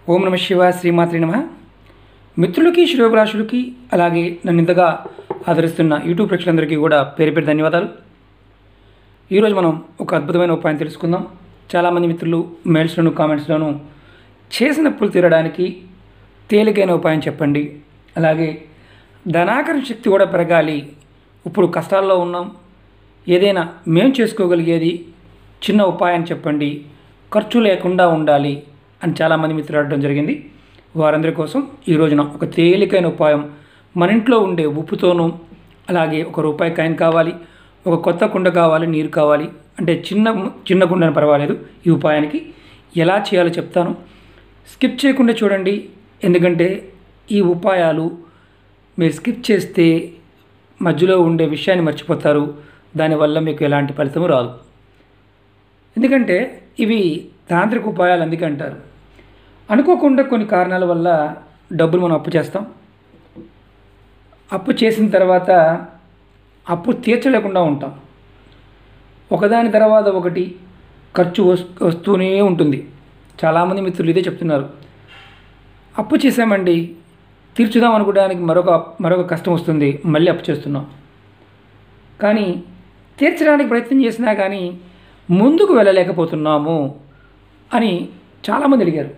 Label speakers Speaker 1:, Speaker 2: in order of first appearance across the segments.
Speaker 1: ఓం నమ శివ శ్రీమాత్రి నమ మిత్రులకి శ్రేయోభిలాషులకి అలాగే నన్ను ఇంతగా ఆదరిస్తున్న యూట్యూబ్ ప్రేక్షకులందరికీ కూడా పేరు పేరు ధన్యవాదాలు ఈరోజు మనం ఒక అద్భుతమైన ఉపాయం తెలుసుకుందాం చాలామంది మిత్రులు మెయిల్స్లోను కామెంట్స్లోను చేసిన అప్పులు తీరడానికి తేలికైన ఉపాయం చెప్పండి అలాగే ధనాకరణ శక్తి కూడా పెరగాలి ఇప్పుడు కష్టాల్లో ఉన్నాం ఏదైనా మేం చేసుకోగలిగేది చిన్న ఉపాయం చెప్పండి ఖర్చు లేకుండా ఉండాలి అని చాలామంది మిత్రులు అడగడం జరిగింది వారందరి కోసం ఈ రోజున ఒక తేలికైన ఉపాయం మన ఇంట్లో ఉండే ఉప్పుతోనూ అలాగే ఒక రూపాయి కాయిన్ కావాలి ఒక కొత్త కుండ కావాలి నీరు కావాలి అంటే చిన్న చిన్న కుండని పర్వాలేదు ఈ ఉపాయానికి ఎలా చేయాలో చెప్తాను స్కిప్ చేయకుండా చూడండి ఎందుకంటే ఈ ఉపాయాలు మీరు స్కిప్ చేస్తే మధ్యలో ఉండే విషయాన్ని మర్చిపోతారు దానివల్ల మీకు ఎలాంటి ఫలితం రాదు ఎందుకంటే ఇవి తాంత్రిక ఉపాయాలు అందుకే అంటారు అనుకోకుండా కొన్ని కారణాల వల్ల డబ్బులు మనం అప్పు చేస్తాం అప్పు చేసిన తర్వాత అప్పు తీర్చలేకుండా ఉంటాం ఒకదాని తర్వాత ఒకటి ఖర్చు వస్- వస్తూనే ఉంటుంది చాలామంది మిత్రులు ఇదే చెప్తున్నారు అప్పు చేసామండి తీర్చుదాం అనుకోవడానికి మరొక మరొక కష్టం వస్తుంది మళ్ళీ అప్పు చేస్తున్నాం కానీ తీర్చడానికి ప్రయత్నం చేసినా కానీ ముందుకు వెళ్ళలేకపోతున్నాము అని చాలామంది అడిగారు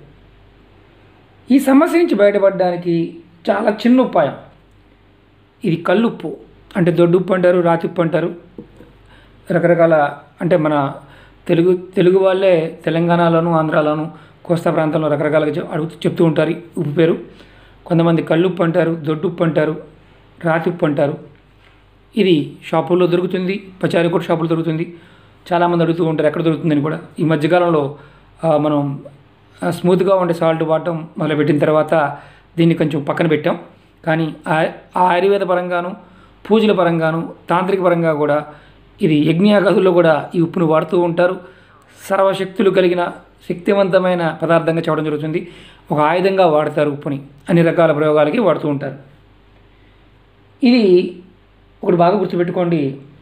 Speaker 1: ఈ సమస్య నుంచి బయటపడడానికి చాలా చిన్న ఉపాయం ఇది కల్లుప్పు అంటే దొడ్డుప్పు అంటారు రాతిప్పు అంటారు రకరకాల అంటే మన తెలుగు తెలుగు వాళ్ళే తెలంగాణలోను ఆంధ్రాలోను కోస్తా ప్రాంతంలో రకరకాలుగా చెప్- అడుగుతూ చెప్తూ ఉంటారు ఈ ఉప్పు పేరు కొంతమంది కల్లుప్పు అంటారు దొడ్డుప్పు అంటారు రాతిప్పు అంటారు ఇది షాపుల్లో దొరుకుతుంది పచారీ కూడా షాపులో దొరుకుతుంది చాలామంది అడుగుతూ ఉంటారు ఎక్కడ దొరుకుతుందని కూడా ఈ మధ్యకాలంలో ఆ, మనం ఆ, స్మూత్గా ఉండే సాల్ట్ వాడటం మొదలుపెట్టిన తర్వాత దీన్ని కొంచెం పక్కన పెట్టాం కానీ ఆ- ఆ ఆయుర్వేద పరంగాను పూజల పరంగాను తాంత్రిక పరంగా కూడా ఇది యజ్ఞయాగాదుల్లో కూడా ఈ ఉప్పును వాడుతూ ఉంటారు సర్వశక్తులు కలిగిన శక్తివంతమైన పదార్థంగా చెప్పడం జరుగుతుంది ఒక ఆయుధంగా వాడతారు ఉప్పుని అన్ని రకాల ప్రయోగాలకి వాడుతూ ఉంటారు ఇది ఒకటి బాగా గుర్తుపెట్టుకోండి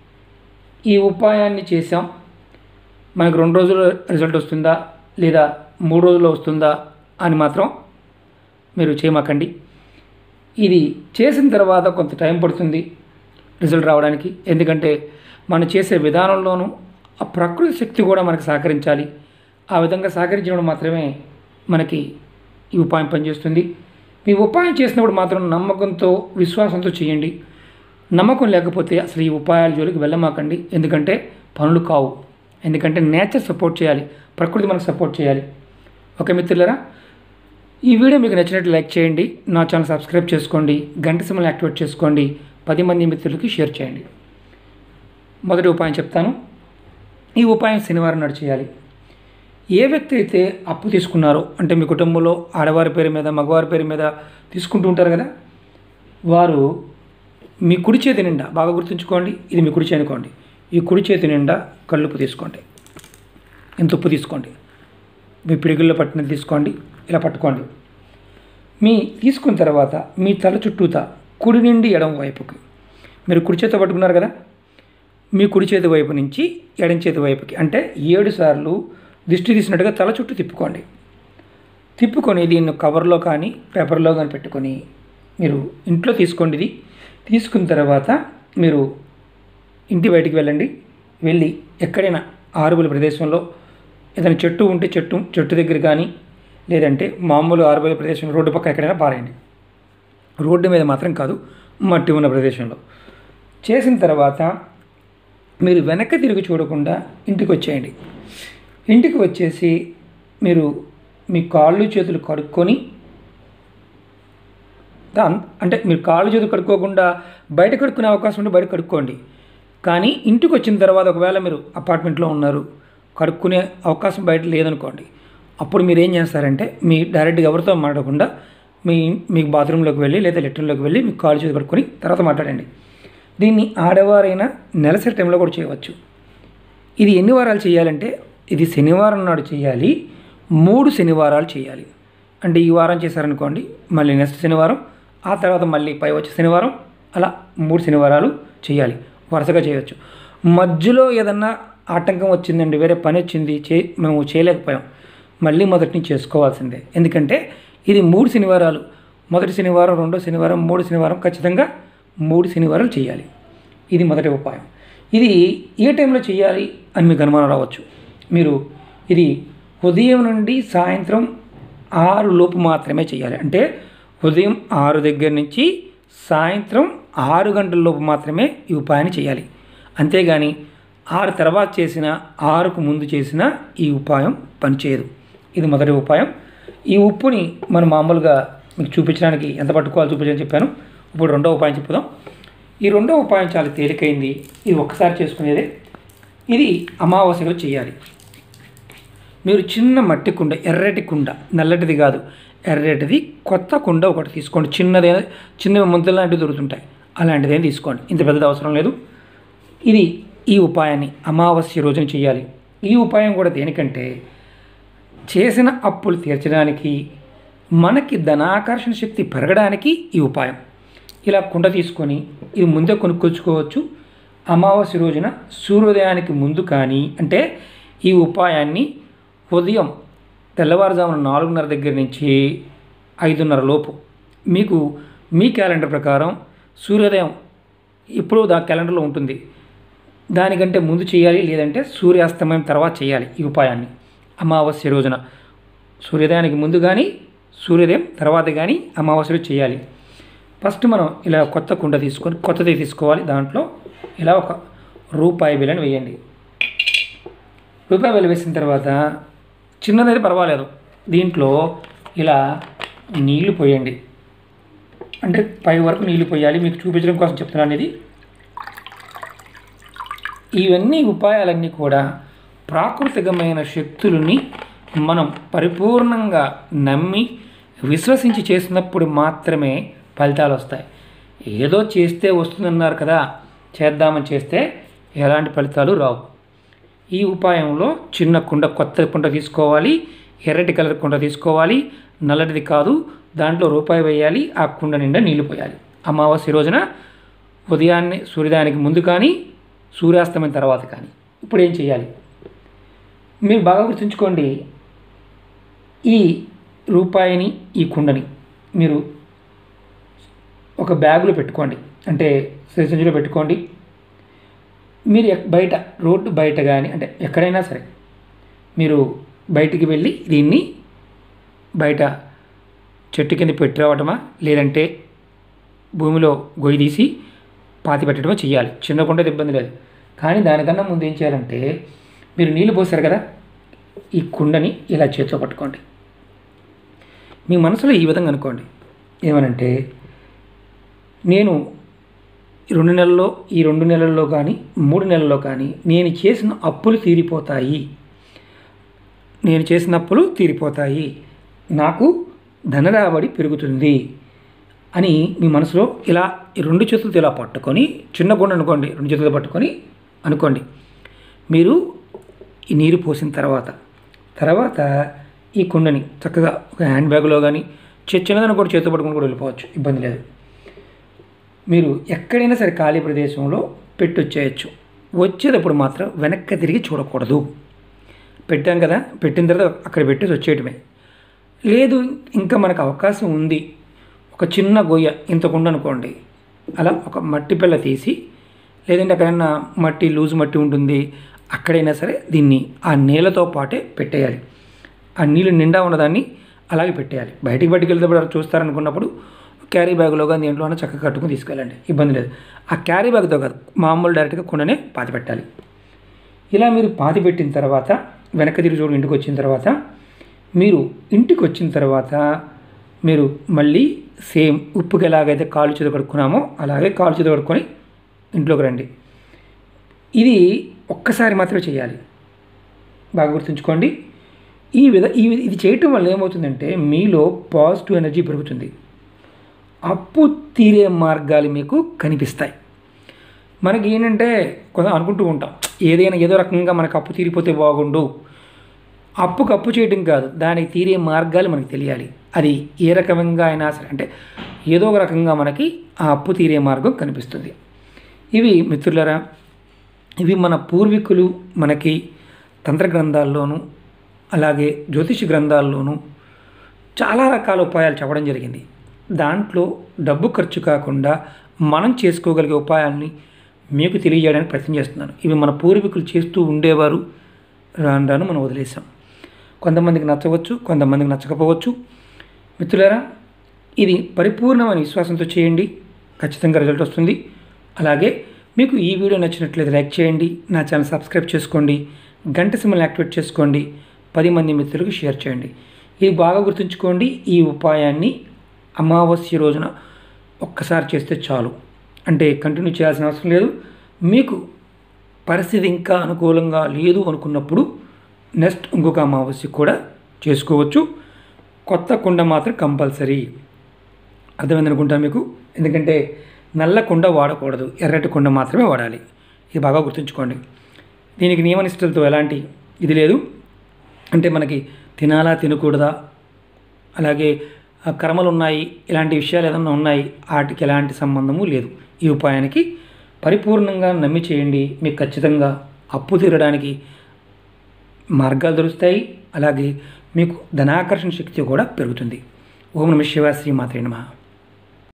Speaker 1: ఈ ఉపాయాన్ని చేసాం మనకు రెండు రోజుల్లో రిజల్ట్ వస్తుందా లేదా మూడు రోజుల్లో వస్తుందా అని మాత్రం మీరు చేయమాకండి ఇది చేసిన తర్వాత కొంత టైం పడుతుంది రిజల్ట్ రావడానికి ఎందుకంటే మనం చేసే విధానంలోనూ ఆ ప్రకృతి శక్తి కూడా మనకు సహకరించాలి ఆ విధంగా సహకరించడం మాత్రమే మనకి ఈ ఉపాయం పనిచేస్తుంది మీ ఉపాయం చేసినప్పుడు మాత్రం నమ్మకంతో విశ్వాసంతో చేయండి నమ్మకం లేకపోతే అసలు ఈ ఉపాయాల జోలికి వెళ్ళమాకండి ఎందుకంటే పనులు కావు ఎందుకంటే నేచర్ సపోర్ట్ చేయాలి ప్రకృతి మనకు సపోర్ట్ చేయాలి ఓకే మిత్రులరా ఈ వీడియో మీకు నచ్చినట్లు లైక్ చేయండి నా ఛానల్ సబ్స్క్రైబ్ చేసుకోండి గంట సిమ్మల్ని యాక్టివేట్ చేసుకోండి పది మంది మిత్రులకి షేర్ చేయండి మొదటి ఉపాయం చెప్తాను ఈ ఉపాయం శనివారం నాడు చేయాలి ఏ వ్యక్తి అయితే అప్పు తీసుకున్నారో అంటే మీ కుటుంబంలో ఆడవారి పేరు మీద మగవారి పేరు మీద తీసుకుంటూ ఉంటారు కదా వారు మీ కుడి చేతి నిండా బాగా గుర్తుంచుకోండి ఇది మీ కుడి చేతి అనుకోండి ఈ కుడి చేతి నిండా కళ్ళుప్పు తీసుకోండి ఇంత ఉప్పు తీసుకోండి మీ పిడిగుల్లో పట్టినది తీసుకోండి ఇలా పట్టుకోండి మీ తీసుకున్న తర్వాత మీ తల చుట్టూత కుడి నుండి ఎడమ వైపుకి మీరు కుడి చేతితో పట్టుకున్నారు కదా మీ కుడి చేతి వైపు నుంచి ఎడం చేతి వైపుకి అంటే ఏడు సార్లు దిష్టి తీసినట్టుగా తల చుట్టూ తిప్పుకోండి తిప్పుకొని దీన్ని కవర్లో కానీ పేపర్లో కానీ పెట్టుకొని మీరు ఇంట్లో తీసుకోండి ఇది తీసుకున్న తర్వాత మీరు ఇంటి బయటికి వెళ్ళండి వెళ్ళి ఎక్కడైనా ఆరుబుల ప్రదేశంలో ఏదైనా చెట్టు ఉంటే చెట్టు చెట్టు దగ్గర కానీ లేదంటే మామూలు ఆరుబుల ప్రదేశంలో రోడ్డు పక్క ఎక్కడైనా పారేయండి రోడ్డు మీద మాత్రం కాదు మట్టి ఉన్న ప్రదేశంలో చేసిన తర్వాత మీరు వెనక్కి తిరిగి చూడకుండా ఇంటికి వచ్చేయండి ఇంటికి వచ్చేసి మీరు మీ కాళ్ళు చేతులు కడుక్కొని దా- అంటే మీరు కాళ్ళు చేతులు కడుక్కోకుండా బయట కడుక్కునే అవకాశం ఉంటే బయట కడుక్కోండి కానీ ఇంటికి వచ్చిన తర్వాత ఒకవేళ మీరు అపార్ట్మెంట్లో ఉన్నారు కడుక్కునే అవకాశం బయట లేదనుకోండి అప్పుడు మీరు ఏం చేస్తారంటే మీ డైరెక్ట్గా ఎవరితో మాట్లాడకుండా మీ మీకు బాత్రూంలోకి వెళ్ళి లేదా లెట్రిన్లోకి వెళ్ళి మీ కాళ్ళు చేతులు కడుక్కొని తర్వాత మాట్లాడండి దీన్ని ఆడవారైనా నెలసరి టైంలో కూడా చేయవచ్చు ఇది ఎన్ని వారాలు చేయాలంటే ఇది శనివారం నాడు చేయాలి మూడు శనివారాలు చేయాలి అంటే ఈ వారం చేశారనుకోండి మళ్ళీ నెక్స్ట్ శనివారం ఆ తర్వాత మళ్ళీ పై వచ్చే శనివారం అలా మూడు శనివారాలు చేయాలి వరుసగా చేయవచ్చు మధ్యలో ఏదన్నా ఆటంకం వచ్చిందండి వేరే పని వచ్చింది చే మేము చేయలేకపోయాం మళ్ళీ మొదటి నుంచి చేసుకోవాల్సిందే ఎందుకంటే ఇది మూడు శనివారాలు మొదటి శనివారం రెండో శనివారం మూడు శనివారం ఖచ్చితంగా మూడు శనివారాలు చేయాలి ఇది మొదటి ఉపాయం ఇది ఏ టైంలో చేయాలి అని మీకు అనుమానం రావచ్చు మీరు ఇది ఉదయం నుండి సాయంత్రం ఆరు లోపు మాత్రమే చేయాలి అంటే ఉదయం ఆరు దగ్గర నుంచి సాయంత్రం ఆరు గంటల లోపు మాత్రమే ఈ ఉపాయాన్ని చేయాలి అంతేగాని ఆరు తర్వాత చేసిన ఆరుకు ముందు చేసిన ఈ ఉపాయం పనిచేయదు ఇది మొదటి ఉపాయం ఈ ఉప్పుని మనం మామూలుగా మీకు చూపించడానికి ఎంత పట్టుకోవాలో చూపించని చెప్పాను ఇప్పుడు రెండో ఉపాయం చెప్పుదాం ఈ రెండో ఉపాయం చాలా తేలికైంది ఇది ఒక్కసారి చేసుకునేదే ఇది అమావాస్యలో చేయాలి మీరు చిన్న మట్టి కుండ ఎర్రటి కుండ నల్లటిది కాదు ఎర్రటిది కొత్త కుండ ఒకటి తీసుకోండి చిన్నదే చిన్న ముంతలు లాంటివి దొరుకుతుంటాయి అలాంటిదే తీసుకోండి ఇంత పెద్దది అవసరం లేదు ఇది ఈ ఉపాయాన్ని అమావాస్య రోజున చేయాలి ఈ ఉపాయం కూడా దేనికంటే చేసిన అప్పులు తీర్చడానికి మనకి ధనాకర్షణ శక్తి పెరగడానికి ఈ ఉపాయం ఇలా కుండ తీసుకొని ఇది ముందే కొనుక్కొచ్చుకోవచ్చు అమావాస్య రోజున సూర్యోదయానికి ముందు కానీ అంటే ఈ ఉపాయాన్ని ఉదయం తెల్లవారుజామున నాలుగున్నర దగ్గర నుంచి ఐదున్నర లోపు మీకు మీ క్యాలెండర్ ప్రకారం సూర్యోదయం ఎప్పుడూ దా క్యాలెండర్లో ఉంటుంది దానికంటే ముందు చేయాలి లేదంటే సూర్యాస్తమయం తర్వాత చేయాలి ఈ ఉపాయాన్ని అమావాస్య రోజున సూర్యోదయానికి ముందు కానీ సూర్యోదయం తర్వాత కానీ అమావాస్యలో చేయాలి ఫస్ట్ మనం ఇలా కొత్త కుండ తీసుకొని కొత్తది తీసుకోవాలి దాంట్లో ఇలా ఒక రూపాయి బిల్లని వేయండి రూపాయి బిల్ల వేసిన తర్వాత చిన్నదైతే పర్వాలేదు దీంట్లో ఇలా నీళ్లు పోయండి అంటే పై వరకు నీళ్లు పోయాలి మీకు చూపించడం కోసం చెప్తున్నాను ఇది ఇవన్నీ ఉపాయాలన్నీ కూడా ప్రాకృతికమైన శక్తులని మనం పరిపూర్ణంగా నమ్మి విశ్వసించి చేసినప్పుడు మాత్రమే ఫలితాలు వస్తాయి ఏదో చేస్తే వస్తుందన్నారు కదా చేద్దామని చేస్తే ఎలాంటి ఫలితాలు రావు ఈ ఉపాయంలో చిన్న కుండ కొత్త కుండ తీసుకోవాలి ఎర్రటి కలర్ కుండ తీసుకోవాలి నల్లటిది కాదు దాంట్లో రూపాయి వేయాలి ఆ కుండ నిండా నీళ్లు పోయాలి అమావాస్య రోజున ఉదయాన్నే సూర్యోదయానికి ముందు కానీ సూర్యాస్తమయం తర్వాత కానీ ఇప్పుడు ఏం చేయాలి మీరు బాగా గుర్తుంచుకోండి ఈ రూపాయిని ఈ కుండని మీరు ఒక బ్యాగులో పెట్టుకోండి అంటే సంచిలో పెట్టుకోండి మీరు ఎక్- బయట రోడ్డు బయట కానీ అంటే ఎక్కడైనా సరే మీరు బయటికి వెళ్ళి దీన్ని బయట చెట్టు కింద పెట్టి రావటమా లేదంటే భూమిలో గొయ్యి తీసి పాతి పెట్టడమో చేయాలి చిన్న కుండ ఇబ్బంది లేదు కానీ దానికన్నా ముందు ఏం చేయాలంటే మీరు నీళ్ళు పోసారు కదా ఈ కుండని ఇలా చేతిలో పట్టుకోండి మీ మనసులో ఈ విధంగా అనుకోండి ఏమనంటే నేను ఈ రెండు నెలల్లో ఈ రెండు నెలల్లో కానీ మూడు నెలల్లో కానీ నేను చేసిన అప్పులు తీరిపోతాయి నేను చేసిన అప్పులు తీరిపోతాయి నాకు ధన రాబడి పెరుగుతుంది అని మీ మనసులో ఇలా ఈ రెండు చేతులతో ఇలా పట్టుకొని చిన్న గుండె అనుకోండి రెండు చేతులతో పట్టుకొని అనుకోండి మీరు ఈ నీరు పోసిన తర్వాత తర్వాత ఈ కుండని చక్కగా ఒక హ్యాండ్ బ్యాగ్లో కానీ చి- చిన్నదాన్ని కూడా చేతితో పట్టుకొని కూడా వెళ్ళిపోవచ్చు ఇబ్బంది లేదు మీరు ఎక్కడైనా సరే ఖాళీ ప్రదేశంలో పెట్టి వచ్చేయచ్చు వచ్చేటప్పుడు మాత్రం వెనక్కి తిరిగి చూడకూడదు పెట్టాం కదా పెట్టిన తర్వాత అక్కడ పెట్టేసి వచ్చేయటమే లేదు ఇంకా మనకు అవకాశం ఉంది ఒక చిన్న గొయ్య ఇంత కుండ అనుకోండి అలా ఒక మట్టి పిల్ల తీసి లేదంటే ఎక్కడైనా మట్టి లూజ్ మట్టి ఉంటుంది అక్కడైనా సరే దీన్ని ఆ నీళ్ళతో పాటే పెట్టేయాలి ఆ నీళ్ళు నిండా ఉన్నదాన్ని అలాగే పెట్టేయాలి బయటికి బయటికి వెళ్తే చూస్తారనుకున్నప్పుడు క్యారీ బ్యాగ్లో కానీ దేంట్లో అయినా చక్కగా కట్టుకుని తీసుకెళ్ళండి ఇబ్బంది లేదు ఆ క్యారీ బ్యాగ్తో కాదు మామూలు డైరెక్ట్గా కుండనే పాతి పెట్టాలి ఇలా మీరు పాతి పెట్టిన తర్వాత వెనక్కి తిరిగి చూడు ఇంటికి వచ్చిన తర్వాత మీరు ఇంటికి వచ్చిన తర్వాత మీరు మళ్ళీ సేమ్ ఉప్పుకి ఎలాగైతే కాలు చేతి కడుక్కున్నామో అలాగే కాలు చేతి కడుక్కొని ఇంట్లోకి రండి ఇది ఒక్కసారి మాత్రమే చేయాలి బాగా గుర్తుంచుకోండి ఈ విధ ఈ వి- ఇది చేయటం వల్ల ఏమవుతుందంటే మీలో పాజిటివ్ ఎనర్జీ పెరుగుతుంది అప్పు తీరే మార్గాలు మీకు కనిపిస్తాయి మనకి ఏంటంటే కొంత అనుకుంటూ ఉంటాం ఏదైనా ఏదో రకంగా మనకు అప్పు తీరిపోతే బాగుండు అప్పుకు అప్పు చేయడం కాదు దానికి తీరే మార్గాలు మనకు తెలియాలి అది ఏ రకంగా అయినా సరే అంటే ఏదో ఒక రకంగా మనకి ఆ అప్పు తీరే మార్గం కనిపిస్తుంది ఇవి మిత్రులరా ఇవి మన పూర్వీకులు మనకి తంత్ర గ్రంథాల్లోనూ అలాగే జ్యోతిష గ్రంథాల్లోనూ చాలా రకాల ఉపాయాలు చెప్పడం జరిగింది దాంట్లో డబ్బు ఖర్చు కాకుండా మనం చేసుకోగలిగే ఉపాయాల్ని మీకు తెలియజేయడానికి ప్రయత్నం చేస్తున్నాను ఇవి మన పూర్వీకులు చేస్తూ ఉండేవారు రాను రాను మనం వదిలేసాం కొంతమందికి నచ్చవచ్చు కొంతమందికి నచ్చకపోవచ్చు మిత్రులారా ఇది పరిపూర్ణమైన విశ్వాసంతో చేయండి ఖచ్చితంగా రిజల్ట్ వస్తుంది అలాగే మీకు ఈ వీడియో నచ్చినట్లయితే లైక్ చేయండి నా ఛానల్ సబ్స్క్రైబ్ చేసుకోండి గంట సింబల్ యాక్టివేట్ చేసుకోండి పది మంది మిత్రులకు షేర్ చేయండి ఇది బాగా గుర్తుంచుకోండి ఈ ఉపాయాన్ని అమావాస్య రోజున ఒక్కసారి చేస్తే చాలు అంటే కంటిన్యూ చేయాల్సిన అవసరం లేదు మీకు పరిస్థితి ఇంకా అనుకూలంగా లేదు అనుకున్నప్పుడు నెక్స్ట్ ఇంకొక అమావాస్య కూడా చేసుకోవచ్చు కొత్త కుండ మాత్రం కంపల్సరీ అర్థమైంది అనుకుంటాను మీకు ఎందుకంటే నల్ల కుండ వాడకూడదు ఎర్రటి కుండ మాత్రమే వాడాలి ఇది బాగా గుర్తుంచుకోండి దీనికి నియమనిష్టలతో ఎలాంటి ఇది లేదు అంటే మనకి తినాలా తినకూడదా అలాగే ఆ, కర్మలు ఉన్నాయి ఇలాంటి విషయాలు ఏదైనా ఉన్నాయి వాటికి ఎలాంటి సంబంధము లేదు ఈ ఉపాయానికి పరిపూర్ణంగా నమ్మి చేయండి మీకు ఖచ్చితంగా అప్పు తీరడానికి మార్గాలు దొరుకుతాయి అలాగే మీకు ధనాకర్షణ శక్తి కూడా పెరుగుతుంది ఓం నమ శివ శ్రీ మాత్రే నమః